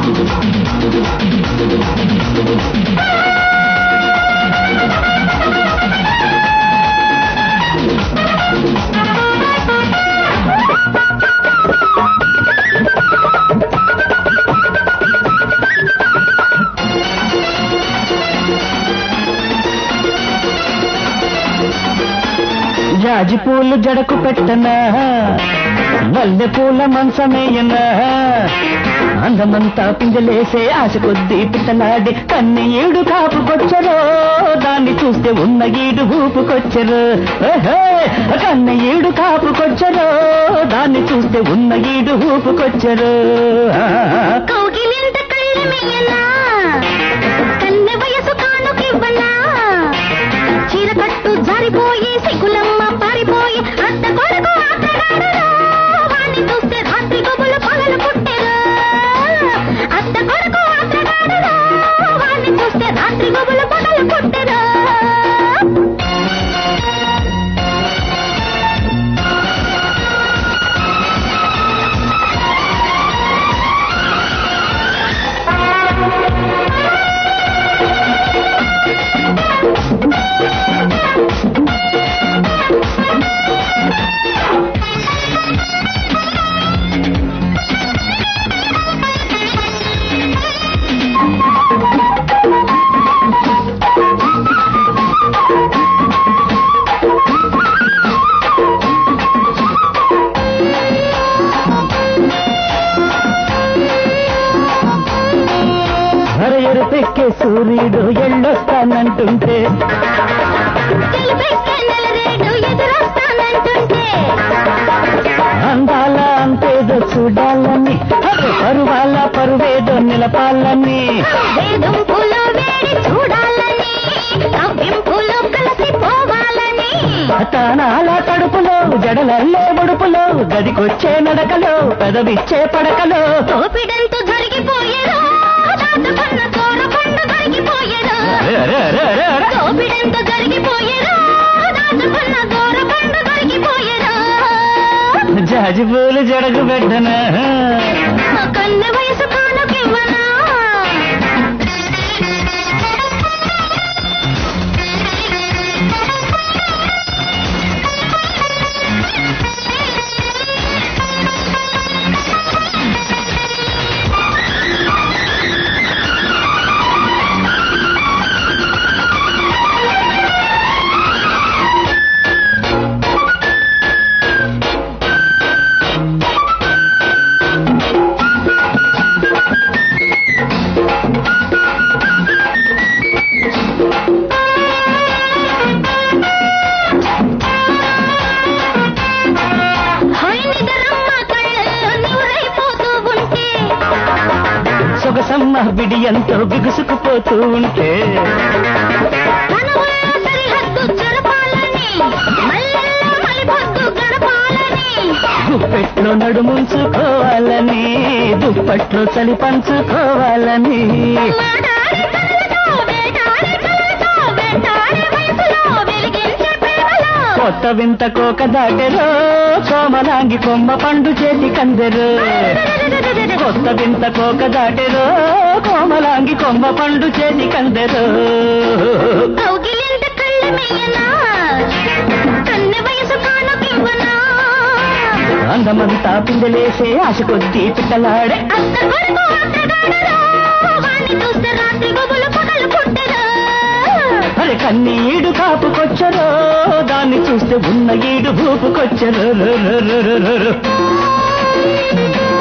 జాజి పూలు జడకు పెట్టనా మల్లె పూల మంచమేయనా అందమంతా పింజలేసే ఆశ కొద్దీ పిట్టలాడి కన్ని ఏడు కాపుకొచ్చరో దాన్ని చూస్తే ఉన్న ఈడు ఊపుకొచ్చరు ఓహో, కన్న ఏడు కాపుకొచ్చరో దాన్ని చూస్తే ఉన్న ఈడు ఊపుకొచ్చరు ఆ. కౌగిలింత కళ్ళమెయ్యనా కన్నె వయసు కానుకివ్వనా చీర కట్టు జారిపోయి సిగ్గులమ్మ పారిపోయి అత్త కొడుకు ఆటగాడరా వాణ్ణి చూస్తే రాత్రి గొబ్బలు పగలు పుట్టెరు అత్త కొడుకు ఆటగాడరా వాణ్ణి చూస్తే రాత్రి గొబ్బలు పగలు పుట్టెరు అర ఎరుపెక్కే సూర్యుడు ఎళ్ళొస్తానంటుంటే తెలుపెక్కే నెలరేడు ఎదురొస్తానంటుంటే అందాల అంతేదో చూడాలని అరే పరువాల పరువేదో నిలపాలని వేధింపులు వేడి చూడాలని కవ్వింపులు కలిసిపోవాలని తానాల కడుపులో జడలల్లే ముడుపులో గదికొచ్చే నడకలో పెదవిచ్చే పడకలో తోపిడంతో జరిగిపోయేదో దాటుకున్న తోర పండు జరిగిపోయేదో అరే, అరే, అరే, అరే, అరే. తోపిడంతో జరిగిపోయేదో దాటుకున్న తోర పండు జరిగిపోయేదో జాజి పూలు జడకు పెట్టనా కన్నె వయసు కానుకివ్వనా హాయ్ నిద్రమ్మ కళ్ళల్లో నివురైపోతూ ఉంటే సొగసమ్మ బిడి ఎంతో బిగుసుకుపోతూ ఉంటే మనవుల సరిహద్దు జరపాలని మల్లెల్లో మలిపొద్దు గడపాలని గుప్పెట్లో నడుముంచుకోవాలని దుప్పట్లో చలి పంచుకోవాలని మాటాడే కళ్ళతో వేటాడే కళ్ళతో వెంటాడే వయసులో వెలిగించే ప్రేమలో కొత్త వింత కోక దాటెరో కోమలాంగి కొమ్మ పండు చేతి కందెరు కొత్త వింత కోక దాటెరో కోమలాంగి కొమ్మ పండు చేతి కందెరు కౌగిలింత కళ్ళమెయ్యనా కన్నె వయసు కానుకివ్వనా అందమంతా పిందెలేసే ఆశ కొద్దీ పిట్టలాడే అత్త కొడుకు అత్తగాడరా వాణ్ణి చూస్తే రాత్రి గొబులు పగలు పుట్టెరా అరే కన్ని ఈడు కాపుకొచ్చరో దాన్ని చూస్తే ఉన్న ఈడు భూపుకొచ్చరు